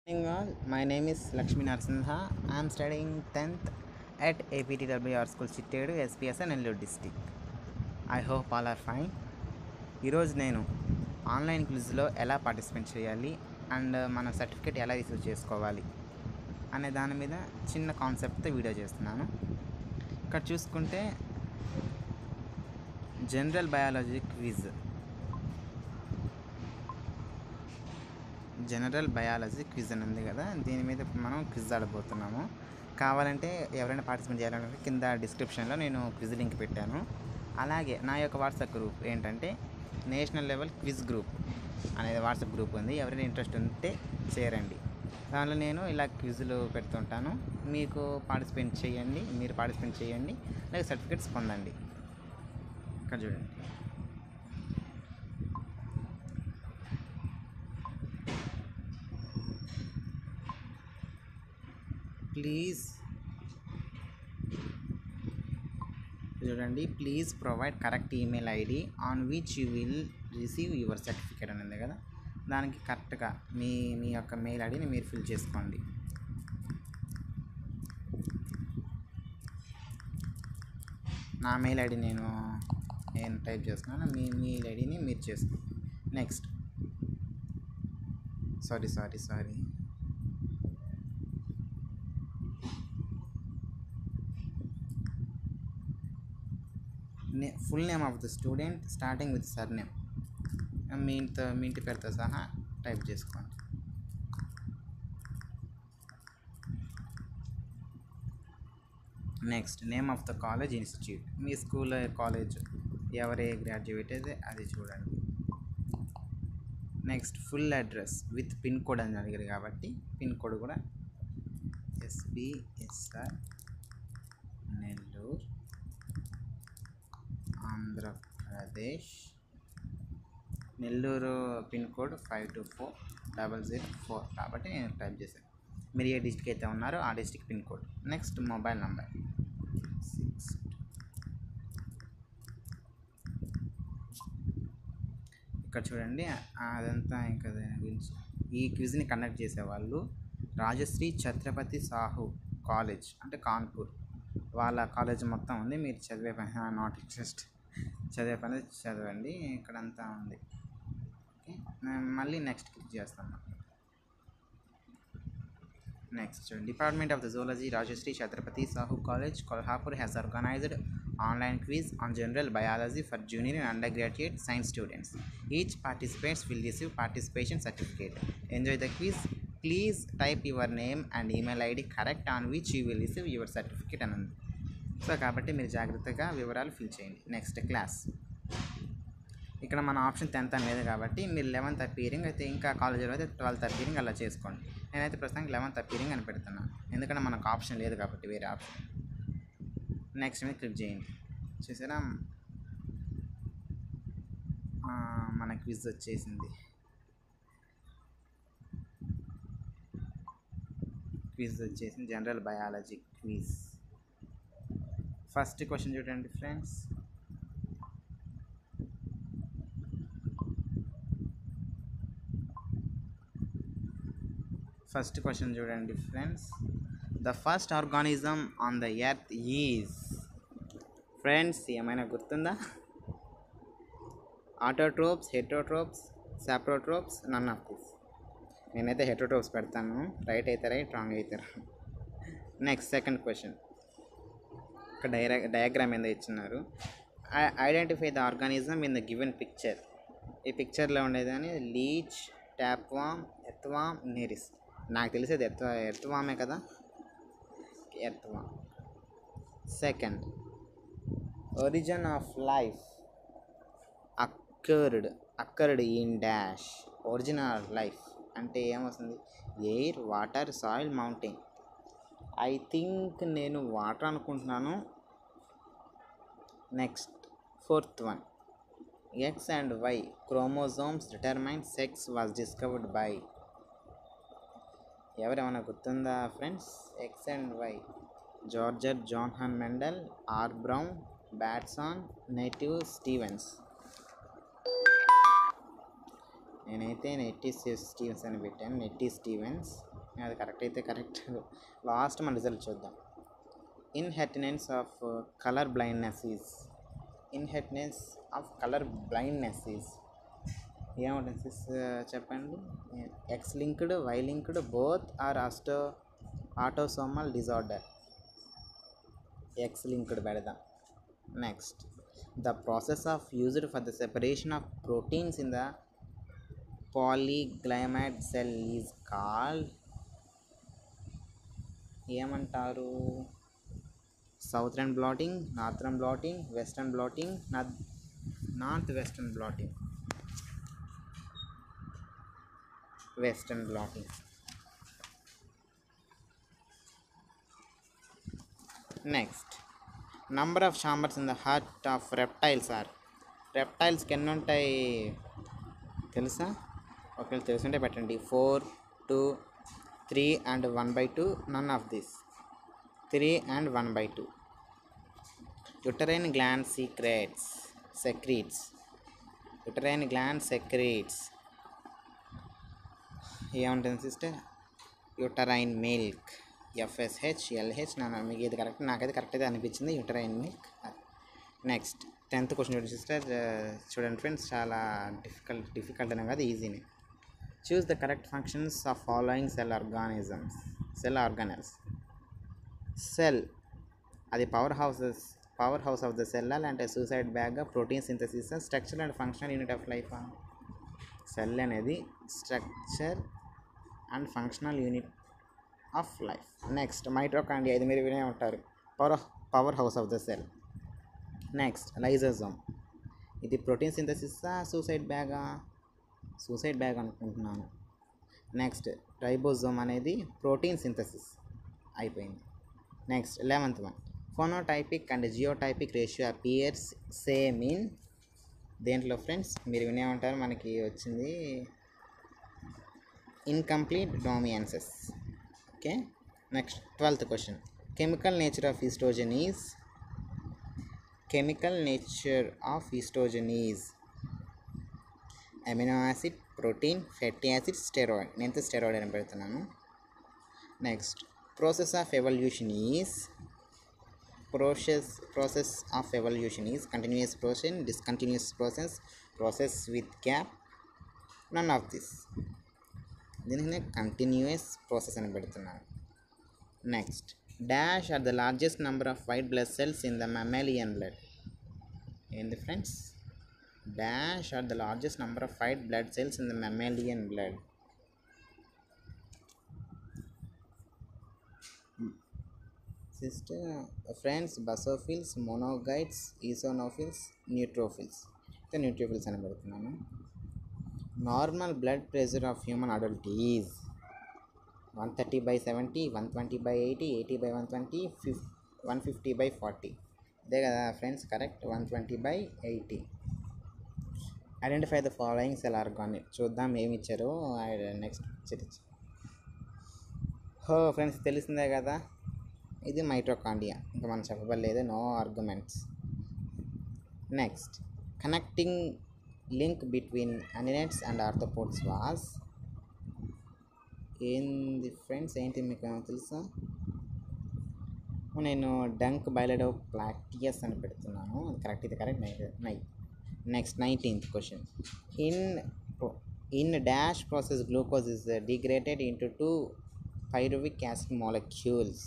morning all my name is lakshmi narsinha i am studying 10th at aptwr school Chittedu SPS Nellore district I hope all are fine ఈరోజు నేను online క్విజ్లో ఎలా participate చేయాలి and మన certificate ఎలా receive చేసుకోవాలి అనే దాని మీద చిన్న కాన్సెప్ట్తో వీడియో చేస్తున్నాను ఇక్కడ చూసుకుంటే general biology quiz general biology quiz అని ఉంది కదా దీని మీద ఇప్పుడు మనం క్విజ్ ఆడబోతున్నాము కావాలంటే ఎవరైనా పార్టిసిపేట్ చేయాలంటే కింద డిస్క్రిప్షన్లో నేను క్విజ్ లింక్ పెట్టాను అలాగే నా యొక్క వాట్సాప్ గ్రూప్ ఏంటంటే నేషనల్ లెవెల్ క్విజ్ గ్రూప్ అనేది వాట్సాప్ గ్రూప్ ఉంది ఎవరైనా ఇంట్రెస్ట్ ఉంటే చేరండి దానిలో నేను ఇలా క్విజ్లు పెడుతుంటాను మీకు పార్టిసిపేట్ చేయండి మీరు పార్టిసిపేట్ చేయండి అలాగే సర్టిఫికేట్స్ పొందండి ఇక్కడ చూడండి ప్లీజ్ చూడండి please provide correct email ID on which you will receive your certificate అని ఉంది కదా దానికి కరెక్ట్గా మీ మీ యొక్క మెయిల్ ఐడిని మీరు ఫిల్ చేసుకోండి నా మెయిల్ ఐడి నేను నేను టైప్ చేస్తున్నాను మీ మెయిల్ ఐడిని మీరు చేసుకోండి నెక్స్ట్ సారీ సారీ సారీ నే full name of the student starting with sir name మీ ఇంటితో మీ ఇంటి పేరుతో సహా టైప్ చేసుకోండి next name of the college institute me school college ఎవరే గ్రాడ్యుయేట్ అయితే అది చూడండి next full address with pin code అని అడిగారు కాబట్టి పిన్ కోడ్ కూడా ఎస్బిఎస్ఆర్ Nellore Andhra Pradesh Nellore pin code five two four double zero four కాబట్టి నేను టైప్ చేశాను మీరు ఏ డిస్టిక్ అయితే ఉన్నారో ఆ district pin code next mobile number six ఇక్కడ చూడండి అదంతా ఇంకా దాని గురించి ఈ క్విజ్ని కండక్ట్ చేసేవాళ్ళు రాజశ్రీ ఛత్రపతి సాహు కాలేజ్ అంటే కాన్పూర్ వాళ్ళ కాలేజ్ మొత్తం ఉంది మీరు చదివే పని నాట్ జస్ట్ చదివే పని చదవండి ఇక్కడంతా ఉంది ఓకే నేను మళ్ళీ నెక్స్ట్ క్లిక్ చేస్తాను next department of the zoology Rajashri Chhatrapati Sahu college Kolhapur has organised online quiz on general biology for junior and undergraduate science students each participates will receive participation certificate enjoy the quiz please type your name and email ID correct on which you will receive your certificate అని ఉంది so కాబట్టి మీరు జాగ్రత్తగా వివరాలు fill చేయండి next class ఇక్కడ మన option tenth అని లేదు కాబట్టి మీరు లెవెన్త్ అపీరింగ్ అయితే ఇంకా కాలేజీలో అయితే ట్వెల్త్ అపీరింగ్ అలా చేసుకోండి నేనైతే ప్రస్తుతానికి లెవెన్త్ అపీరింగ్ అని పెడుతున్నాను ఎందుకంటే మనకు ఆప్షన్ లేదు కాబట్టి వేరే ఆప్షన్ నెక్స్ట్ మీద క్లిక్ చేయండి చూసారా మన క్విజ్ వచ్చేసింది క్విజ్ వచ్చేసింది general biology quiz first question చూడండి ఫ్రెండ్స్ ఫస్ట్ క్వశ్చన్ చూడండి friends the first organism on the earth is friends ఏమైనా గుర్తుందా autotrophs heterotrophs saprotrophs none of this నేనైతే హెటోట్రోప్స్ పెడతాను రైట్ అయితే రైట్ రాంగ్ అయితే నెక్స్ట్ సెకండ్ క్వశ్చన్ ఇక్కడ డైరా డయాగ్రామ్ మీద ఇచ్చినారు identify the organism in the given picture ఈ పిక్చర్లో ఉండేదని లీచ్ ట్యాప్వామ్ ఎత్వామ్ నేరిస్ నాకు తెలిసేది ఎత్వ ఎత్వామే కదా ఎత్వామ్ second origin of life accord accord in dash original life అంటే ఏమొస్తుంది air water soil mountain I think నేను వాటర్ అనుకుంటున్నాను next fourth one X and Y chromosomes determine sex was discovered by ఎవరేమైనా గుర్తుందా ఫ్రెండ్స్ ఎక్స్ అండ్ వై జార్జర్ Johann Mendel R Brown Bateson Nettie Stevens నేనైతే Nettie Stevens అని పెట్టాను నెట్టి Stevens అది కరెక్ట్ అయితే కరెక్ట్ లాస్ట్ మన రిజల్ట్ చూద్దాం inheritance of colour blindness is inheritance of colour blindness is ఏముంటుంది సిస్ చెప్పండి X linked Y linked both are ఆస్టో ఆటోసోమల్ డిజార్డర్ ఎక్స్ లింక్డ్ పెడదాం next the process of used for the separation of proteins in the polyacrylamide cell is called ఏమంటారు southern blotting northern blotting western blotting north western blotting western blotting next number of chambers in the heart of reptiles are రెప్టైల్స్కి ఎన్ని ఉంటాయి తెలుసా ఒకవేళ తెలుసుంటే పెట్టండి four two three and one by two none of this three and one by two uterine gland secrets secretes uterine gland secretes ఏముంటుంది sister uterine milk FSH LH నా మీకు ఇది కరెక్ట్ నాకైతే కరెక్ట్ అయితే అనిపించింది uterine milk next tenth question చూడండి sister చూడండి friends చాలా డిఫికల్ట్ డిఫికల్ట్ అనే కాదు ఈజీనే choose the correct functions of following cell organisms cell organelles cell అది power houses power house of the cell అంటే suicide bag protein synthesis structure and functional unit of life cell అనేది structure and functional unit of life next mitochondria ఇది మీరు వినే ఉంటారు power power house of the cell next lysosome ఇది protein సింథసిస్సా suicide బ్యాగా suicide bag అనుకుంటున్నాను next ribosome అనేది ప్రోటీన్ సింథసిస్ అయిపోయింది next eleventh one phenotypic and genotypic ratio appears same in దేంట్లో ఫ్రెండ్స్ మీరు వినే ఉంటారు మనకి వచ్చింది incomplete dominances okay next twelfth question chemical nature of oestrogen is chemical nature of oestrogen is amino acid protein fatty acid steroid నేను steroid అని పెడుతున్నాను next process of evolution is process process of evolution is continuous process discontinuous process process with gap none of this దీనినే continuous process అని పెడుతున్నాను next dash are the largest number of white blood cells in the mammalian blood ఏంది friends dash are the largest number of white blood cells in the mammalian blood sister friends basophils monocytes eosinophils neutrophils అయితే neutrophils అని పెడుతున్నాను normal blood pressure of human adult is one thirty by seventy one twenty by eighty eighty by one twenty fif one fifty by forty అదే కదా friends correct one twenty by eighty identify the following cell organic చూద్దాం ఏమి ఇచ్చారో next picture హో friends తెలిసిందే కదా ఇది mitochondria ఇంకా మనం చెప్పబడలేదు no arguments next connecting link between annelids and arthropods was ఏంది ఫ్రెండ్స్ ఏంటి మీకు ఏమైనా తెలుసా నేను డంక్ బయలడో ప్లాక్టియస్ అని పెడుతున్నాను అది కరెక్ట్ ఇది కరెక్ట్ నై next nineteenth question in in dash process glucose is degraded into two pyruvic acid molecules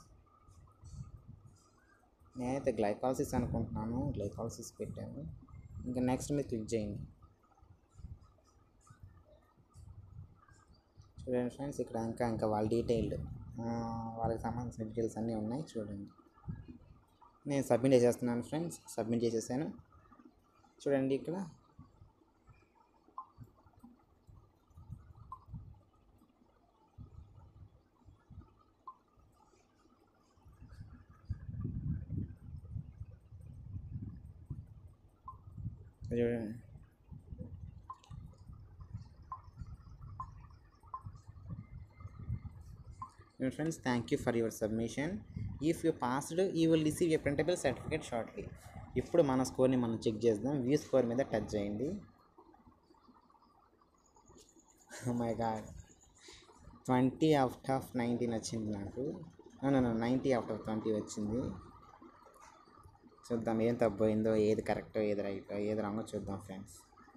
నేనైతే గ్లైకాలసిస్ అనుకుంటున్నాను గ్లైకాలసిస్ పెట్టాను ఇంకా నెక్స్ట్ మీరు క్లిక్ చేయండి చూడండి ఫ్రెండ్స్ ఇక్కడ ఇంకా ఇంకా వాళ్ళ డీటెయిల్డ్ వాళ్ళకి సంబంధించిన డీటెయిల్స్ అన్నీ ఉన్నాయి చూడండి నేను సబ్మిట్ చేసేస్తున్నాను ఫ్రెండ్స్ సబ్మిట్ చేసేసాను చూడండి ఇక్కడ చూడండి friends thank you for your submission if you passed you will receive a printable certificate shortly ఇప్పుడు మన స్కోర్ని మనం చెక్ చేద్దాం వ్యూ స్కోర్ మీద టచ్ చేయండి my God twenty out of nineteen వచ్చింది నాకు నైంటీ అవుట్ ఆఫ్ ట్వంటీ వచ్చింది చూద్దాం ఏం తప్పోయిందో ఏది కరెక్టో ఏది రైటో ఏది రాంగో చూద్దాం ఫ్రెండ్స్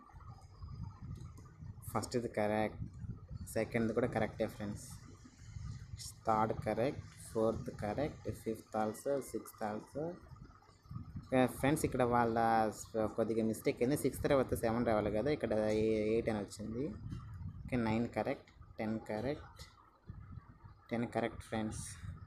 ఫస్ట్ది కరెక్ట్ సెకండ్ కూడా కరెక్టే friends third correct fourth correct fifth also sixth also friends ఇక్కడ వాళ్ళ స- కొద్దిగా మిస్టేక్ అయింది సిక్స్త్ తర్వాత సెవెన్ రావాలి కదా ఇక్కడ ఎయిట్ అని వచ్చింది okay nine correct ten correct ten correct friends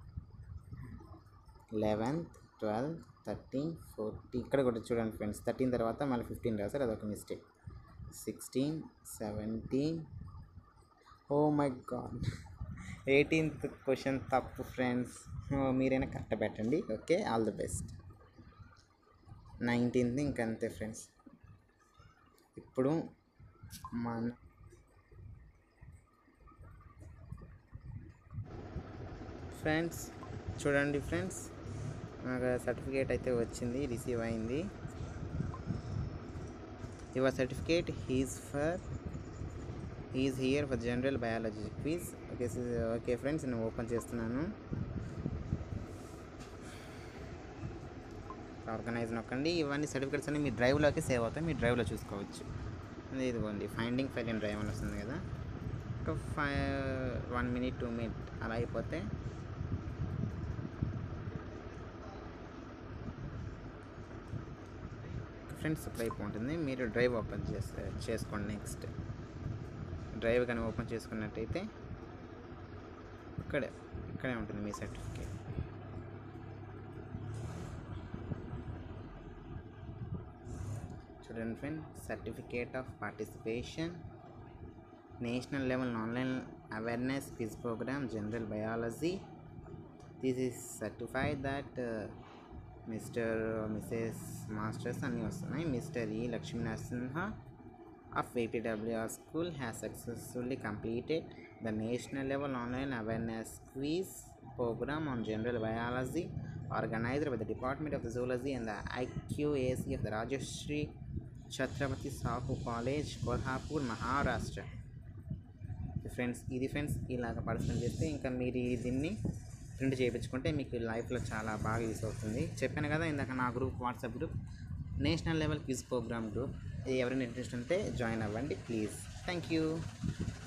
eleventh twelve thirteen fourteen ఇక్కడ కూడా చూడండి ఫ్రెండ్స్ థర్టీన్ తర్వాత మళ్ళీ ఫిఫ్టీన్ రాశారు అదొక mistake sixteen seventeen oh my God eighteenth question తప్పు ఫ్రెండ్స్ మీరైనా కరెక్ట్ పెట్టండి okay all the best nineteenth ఇంకంతే ఫ్రెండ్స్ ఇప్పుడు మన ఫ్రెండ్స్ చూడండి ఫ్రెండ్స్ నాకు సర్టిఫికేట్ అయితే వచ్చింది రిసీవ్ అయింది your certificate his for is here for general biology quiz okay okay friends నేను ఓపెన్ చేస్తున్నాను ఆర్గనైజ్ నొక్కండి ఇవన్నీ సర్టిఫికేట్స్ అన్ని మీ డ్రైవ్లోకి సేవ్ అవుతాయి మీ డ్రైవ్లో చూసుకోవచ్చు అది ఇదిగోండి ఫైండింగ్ ఫైల్ ఇన్ డ్రైవ్ అని వస్తుంది కదా ఒక five one minute two minute అలా అయిపోతే ఫ్రెండ్స్ అప్లై అయిపోతుంది మీరు డ్రైవ్ ఓపెన్ చేస్తే చేసుకోండి నెక్స్ట్ డ్రైవ్ కానీ ఓపెన్ చేసుకున్నట్టయితే ఇక్కడే ఇక్కడే ఉంటుంది మీ సర్టిఫికేట్ చూడండి friend certificate of participation national level online awareness quiz programme general biology this is certified that Mr Mrs masters అన్నీ వస్తున్నాయి మిస్టర్ ఈ Lakshmi Narasimha of VPWR school has successfully completed the national level online awareness quiz program on general biology organized by the Department of Zoology and the IQAC of the Rajashri Chhatrapati Sahu College, Kolhapur, Maharashtra. Friends ఇది friends ఇలాగ participate చేస్తే ఇంకా మీరు ఈ దీన్ని print చేయించుకుంటే మీకు లైఫ్లో చాలా బాగా యూస్ అవుతుంది చెప్పాను కదా ఇందాక నా group WhatsApp group national level quiz programme group ఎవరైనా ఇంట్రెస్ట్ ఉంటే జాయిన్ అవ్వండి ప్లీజ్ థ్యాంక్ యూ